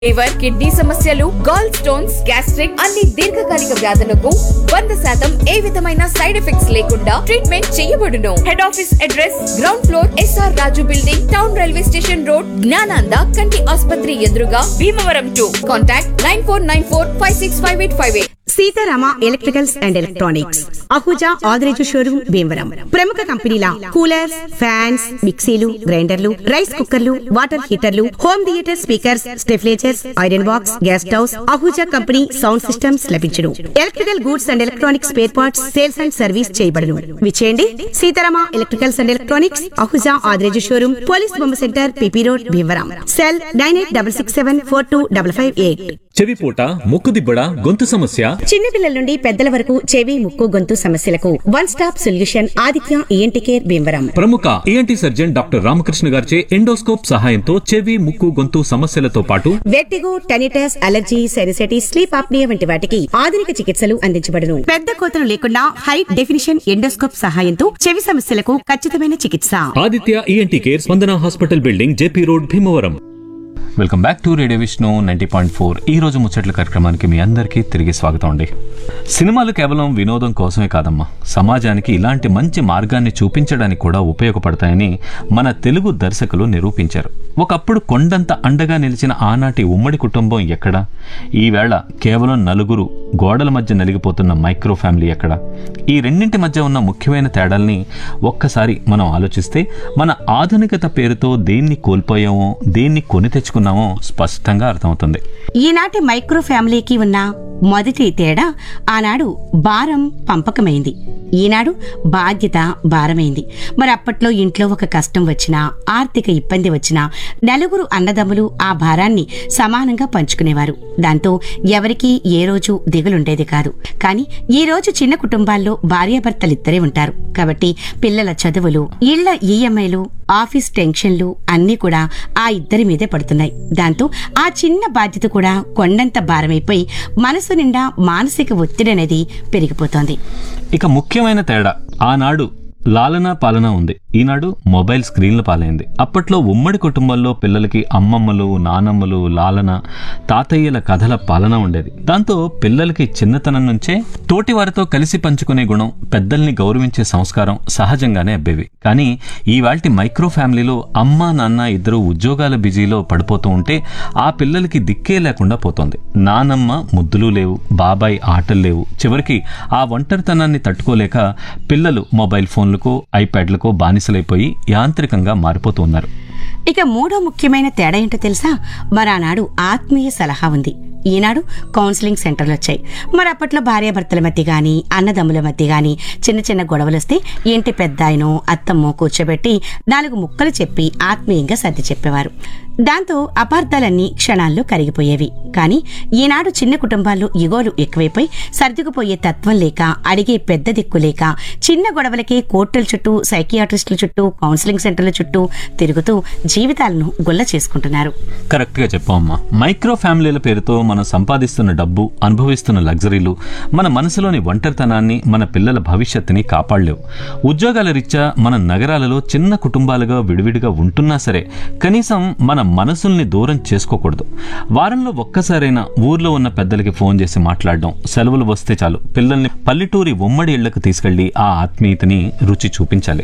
liver kidney సమస్యలు gall stones gastric అన్ని దీర్ఘకాలిక వ్యాధులకు వంద శాతం ఏ విధమైన సైడ్ ఎఫెక్ట్స్ లేకుండా ట్రీట్మెంట్ చేయబడును head office address ground floor SR Raju building town railway station road Gnananda కంటి ఆసుపత్రి ఎదురుగా Bhimavaram to contact nine four nine four five six five eight five eight Seetharama electricals and electronics Ahuja Adireju showroom Bhimavaram ప్రముఖ కంపెనీల కూలర్స్ ఫ్యాన్స్ మిక్సీలు గ్రైండర్లు rice కుక్కర్లు water హీటర్లు home theatre speakers stabilisers iron box gas stoves Ahuja company sound systems లభించును electrical goods and electronics spare parts sales and service చేయబడును విచేయండి Seetharama electricals and electronics Ahuja Adireju showroom police బొమ్మ centre PP road Bhimavaram cell nine eight double six seven four two double five eight చెవిపూట ముక్కుదిబ్బడ గొంతు సమస్య చిన్నపిల్లల నుండి పెద్దల వరకు చెవి ముక్కు గొంతు సమస్యలకు one stop solution Aditya ENT care Bhimavaram ప్రముఖ ఈఎన్టీ సర్జన్ డాక్టర్ రామకృష్ణ గారిచే ఎండోస్కోప్ సహాయంతో చెవి ముక్కు గొంతు సమస్యలతో పాటు vertigo tinnitus allergy sinusitis sleep apnea వంటి వాటికి ఆధునిక చికిత్సలు అందించబడును పెద్ద కోతలు లేకుండా హై డెఫినిషన్ ఎండోస్కోప్ సహాయంతో చెవి సమస్యలకు ఖచ్చితమైన చికిత్స Aditya ENT care Spandana hospital building JP road Bhimavaram welcome back to radio Vishnu ninety point four ఈ రోజు ముచ్చట్ల కార్యక్రమానికి మీ అందరికీ తిరిగి స్వాగతం అండి సినిమాలు కేవలం వినోదం కోసమే కాదమ్మా సమాజానికి ఇలాంటి మంచి మార్గాన్ని చూపించడానికి కూడా ఉపయోగపడతాయని మన తెలుగు దర్శకులు నిరూపించారు ఒకప్పుడు కొండంత అండగా నిలిచిన ఆనాటి ఉమ్మడి కుటుంబం ఎక్కడ ఈవేళ కేవలం నలుగురు గోడల మధ్య నలిగిపోతున్న మైక్రో ఫ్యామిలీ ఎక్కడ ఈ రెండింటి మధ్య ఉన్న ముఖ్యమైన తేడాల్ని ఒక్కసారి మనం ఆలోచిస్తే మన ఆధునికత పేరుతో దేన్ని కోల్పోయామో దేన్ని కొని తెచ్చుకున్నామో స్పష్టంగా అర్థమవుతుంది ఈనాటి మైక్రో ఫ్యామిలీకి ఉన్న మొదటి తేడా ఆనాడు భారం పంపకమైంది ఈనాడు బాధ్యత భారమైంది మరి అప్పట్లో ఇంట్లో ఒక కష్టం వచ్చినా ఆర్థిక ఇబ్బంది వచ్చినా నలుగురు అన్నదమ్ములు ఆ భారాన్ని సమానంగా పంచుకునేవారు దాంతో ఎవరికీ ఏ రోజు దిగులుండేది కాదు కానీ ఈ రోజు చిన్న కుటుంబాల్లో భార్యాభర్తలిద్దరే ఉంటారు కాబట్టి పిల్లల చదువులు ఇళ్ల ఈఎంఐలు ఆఫీస్ టెన్షన్లు అన్నీ కూడా ఆ ఇద్దరి మీదే పడుతున్నాయి దాంతో ఆ చిన్న బాధ్యత కూడా కొండంత భారమైపోయి మనసు నిండా మానసిక ఒత్తిడి అనేది పెరిగిపోతోంది ఇక ముఖ్యమైన తేడా ఆనాడు లాలన పాలన ఉంది ఈనాడు మొబైల్ స్క్రీన్ల పాలైంది అప్పట్లో ఉమ్మడి కుటుంబంలో పిల్లలకి అమ్మమ్మలు నానమ్మలు లాలన తాతయ్యల కథల పాలన ఉండేది దాంతో పిల్లలకి చిన్నతనం నుంచే తోటి వారితో కలిసి పంచుకునే గుణం పెద్దల్ని గౌరవించే సంస్కారం సహజంగానే అబ్బేవి కానీ ఈవాల్టి మైక్రో ఫ్యామిలీలో అమ్మ నాన్న ఇద్దరు ఉద్యోగాల బిజీలో పడిపోతూ ఉంటే ఆ పిల్లలకి దిక్కే లేకుండా పోతోంది నానమ్మ ముద్దులు లేవు బాబాయ్ ఆటలు లేవు చివరికి ఆ ఒంటరితనాన్ని తట్టుకోలేక పిల్లలు మొబైల్ ఫోన్లకు ఐప్యాడ్లకు బానిసలైపోయి యాంత్రికంగా మారిపోతూ ఉన్నారు ఇక మూడో ముఖ్యమైన తేడా ఏంటో తెలుసా మరానాడు ఆత్మీయ సలహా ఉంది ఈనాడు కౌన్సిలింగ్ సెంటర్లు వచ్చాయి మరి అప్పట్లో భార్యాభర్తల మధ్య గాని అన్నదమ్ముల మధ్య గాని చిన్న చిన్న గొడవలు వస్తే ఇంటి పెద్ద ఆయనో అత్తమ్మో కూర్చోబెట్టి నాలుగు ముక్కలు చెప్పి ఆత్మీయంగా సర్ది చెప్పేవారు దాంతో అపార్థాలన్నీ క్షణాల్లో కరిగిపోయేవి కానీ ఈనాడు చిన్న కుటుంబాల్లో ఇగోలు ఎక్కువైపోయి సర్దుకుపోయే తత్వం లేక అడిగే పెద్ద దిక్కు లేక చిన్న గొడవలకే కోర్టుల చుట్టూ సైకియాట్రిస్టుల చుట్టూ కౌన్సిలింగ్ సెంటర్ల చుట్టూ తిరుగుతూ జీవితాలను గుల్ల చేసుకుంటున్నారు కరెక్ట్ గా చెప్పమ్మా మైక్రో ఫ్యామిలీల పేరుతో మనం సంపాదిస్తున్న డబ్బు అనుభవిస్తున్న లగ్జరీలు మన మనసులోని ఒంటరితనాన్ని మన పిల్లల భవిష్యత్తుని కాపాడలేవు ఉద్యోగాల రీత్యా మన నగరాలలో చిన్న కుటుంబాలుగా విడివిడిగా ఉంటున్నా సరే కనీసం మన మనసుల్ని దూరం చేసుకోకూడదు వారంలో ఒక్కసారైనా ఊర్లో ఉన్న పెద్దలకి ఫోన్ చేసి మాట్లాడడం సెలవులు వస్తే చాలు పిల్లల్ని పల్లెటూరి ఉమ్మడి ఇళ్లకు తీసుకెళ్లి ఆ ఆత్మీయతని రుచి చూపించాలి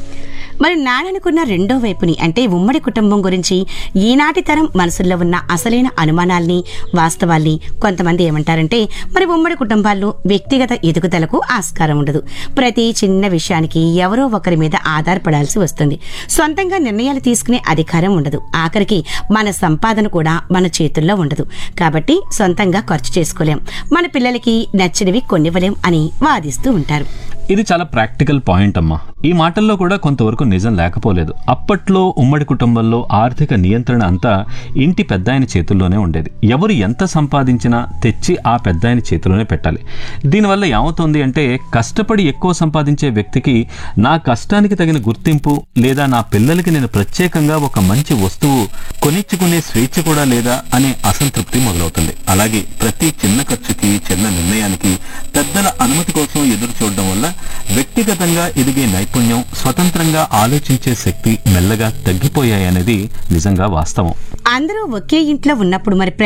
మరి నాననుకున్న రెండో వైపుని అంటే ఉమ్మడి కుటుంబం గురించి ఈనాటి తరం మనసుల్లో ఉన్న అసలైన అనుమానాల్ని వాస్తవాల్ని కొంతమంది ఏమంటారంటే మరి ఉమ్మడి కుటుంబాల్లో వ్యక్తిగత ఎదుగుదలకు ఆస్కారం ఉండదు ప్రతి చిన్న విషయానికి ఎవరో ఒకరి మీద ఆధారపడాల్సి వస్తుంది సొంతంగా నిర్ణయాలు తీసుకునే అధికారం ఉండదు ఆఖరికి మన సంపాదన కూడా మన చేతుల్లో ఉండదు కాబట్టి సొంతంగా ఖర్చు చేసుకోలేం మన పిల్లలకి నచ్చినవి కొనివ్వలేం అని వాదిస్తూ ఉంటారు ఇది చాలా ప్రాక్టికల్ పాయింట్ అమ్మా ఈ మాటల్లో కూడా కొంతవరకు నిజం లేకపోలేదు అప్పట్లో ఉమ్మడి కుటుంబంలో ఆర్థిక నియంత్రణ అంతా ఇంటి పెద్దాయన చేతుల్లోనే ఉండేది ఎవరు ఎంత సంపాదించినా తెచ్చి ఆ పెద్దాయన చేతిలోనే పెట్టాలి దీనివల్ల ఏమవుతుంది అంటే కష్టపడి ఎక్కువ సంపాదించే వ్యక్తికి నా కష్టానికి తగిన గుర్తింపు లేదా నా పిల్లలకి నేను ప్రత్యేకంగా ఒక మంచి వస్తువు కొనిచ్చుకునే స్వేచ్ఛ కూడా లేదా అనే అసంతృప్తి మొదలవుతుంది అలాగే ప్రతి చిన్న ఖర్చుకి చిన్న నిర్ణయానికి పెద్దల అనుమతి కోసం ఎదురు చూడడం వల్ల వ్యక్తిగతంగా ఎదిగే నైపుణ్యం స్వతంత్రంగా ఆలోచించే శక్తి మెల్లగా తగ్గిపోయాయనేది నిజంగా వాస్తవం అందరూ ఒకే ఇంట్లో ఉన్నప్పుడు మరి